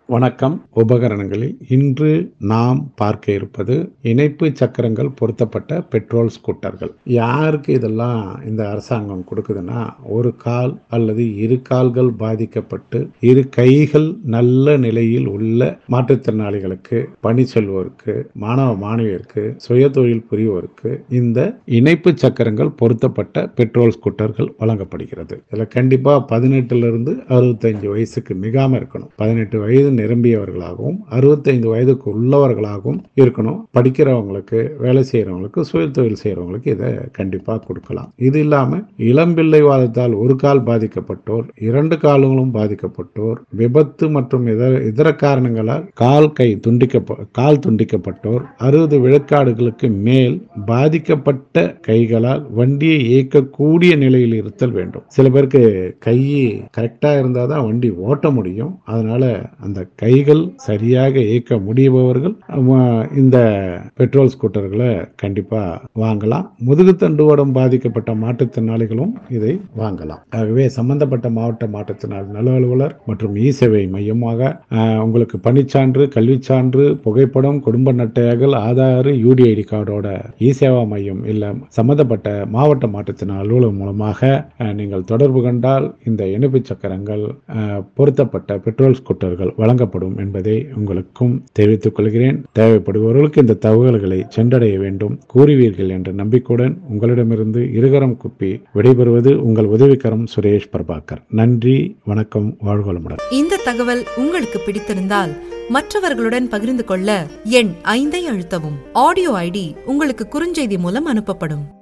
வணக்கம் உபகரணங்களில் இன்று நாம் பார்க்க இருப்பது இணைப்பு சக்கரங்கள் பொருத்தப்பட்ட பெட்ரோல் ஸ்கூட்டர்கள் யாருக்கு இதெல்லாம் இந்த அரசாங்கம் கொடுக்குதுன்னா ஒரு கால் அல்லது இரு கால்கள் பாதிக்கப்பட்டு இரு கைகள் நல்ல நிலையில் உள்ள மாற்றுத்திறனாளிகளுக்கு பணி செல்வோருக்கு மாணவ மாணவியருக்கு சுய தொழில் புரிவோருக்கு இந்த இணைப்பு சக்கரங்கள் பொருத்தப்பட்ட பெட்ரோல் ஸ்கூட்டர்கள் வழங்கப்படுகிறது இதுல கண்டிப்பா பதினெட்டுல இருந்து அறுபத்தஞ்சு வயசுக்கு மிகாம இருக்கணும் பதினெட்டு வயது நிரம்பியவர்களாகவும் அறுபத்தைந்து வயதுக்கு உள்ளவர்களாகவும் இருக்கணும் படிக்கிறவங்களுக்கு வேலை செய்யறவங்களுக்கு சுய தொழில் செய்யறவங்களுக்கு இதை கண்டிப்பா கொடுக்கலாம் இது இல்லாம இளம்பிள்ளை வாதத்தால் ஒரு கால் பாதிக்கப்பட்டோர் இரண்டு கால்களும் பாதிக்கப்பட்டோர் விபத்து மற்றும் இதர இதர காரணங்களால் கால் கை துண்டிக்க கால் துண்டிக்கப்பட்டோர் அறுபது விழுக்காடுகளுக்கு மேல் பாதிக்கப்பட்ட கைகளால் வண்டியை இயக்கக்கூடிய நிலையில் இருத்தல் வேண்டும் சில பேருக்கு கை கரெக்டா இருந்தாதான் வண்டி ஓட்ட முடியும் அதனால அந்த கைகள் சரியாக இயக்க முடியுபவர்கள் அஹ், இந்த பெட்ரோல் ஸ்கூட்டர்களை கண்டிப்பா வாங்கலாம் முதுகுத்தண்டுவடம் பாதிக்கப்பட்ட மாற்றுத்திறனாளிகளும் இதை வாங்கலாம் ஆகவே சம்பந்தப்பட்ட மாவட்ட மாற்றுத்திறனாளி நல அலுவலர் மற்றும் இ சேவை மையமாக அஹ், உங்களுக்கு பணிச்சான்று கல்விச் சான்று புகைப்படம் குடும்ப அட்டைகள் ஆதார் யூடிஐடி கார்டோட இ சேவா மையம் இல்ல சம்பந்தப்பட்ட மாவட்ட மாற்றுத்திறனாளி அலுவலகம் மூலமாக அஹ், நீங்கள் தொடர்பு கொண்டால் இந்த இணைப்பு சக்கரங்கள் அஹ், பொருத்தப்பட்ட பெட்ரோல் ஸ்கூட்டர்கள் வழங்கப்படும் என்பதை உங்களுக்கும் தெரிவித்துக் கொள்கிறேன் தேவைப்படுபவர்களுக்கு இந்த தகவல்களை சென்றடைய வேண்டும் கூறுவீர்கள் என்ற நம்பிக்கையுடன் உங்களிடமிருந்து இருகரம் குப்பி விடைபெறுவது உங்கள் உதவிக்கரம் சுரேஷ் பிரபாகர் நன்றி வணக்கம் வாழ்வளமுடன் இந்த தகவல் உங்களுக்கு பிடித்திருந்தால் மற்றவர்களுடன் பகிர்ந்து கொள்ள எண் ஐந்தை அழுத்தவும் ஆடியோ ஐடி உங்களுக்கு குறுஞ்செய்தி மூலம் அனுப்பப்படும்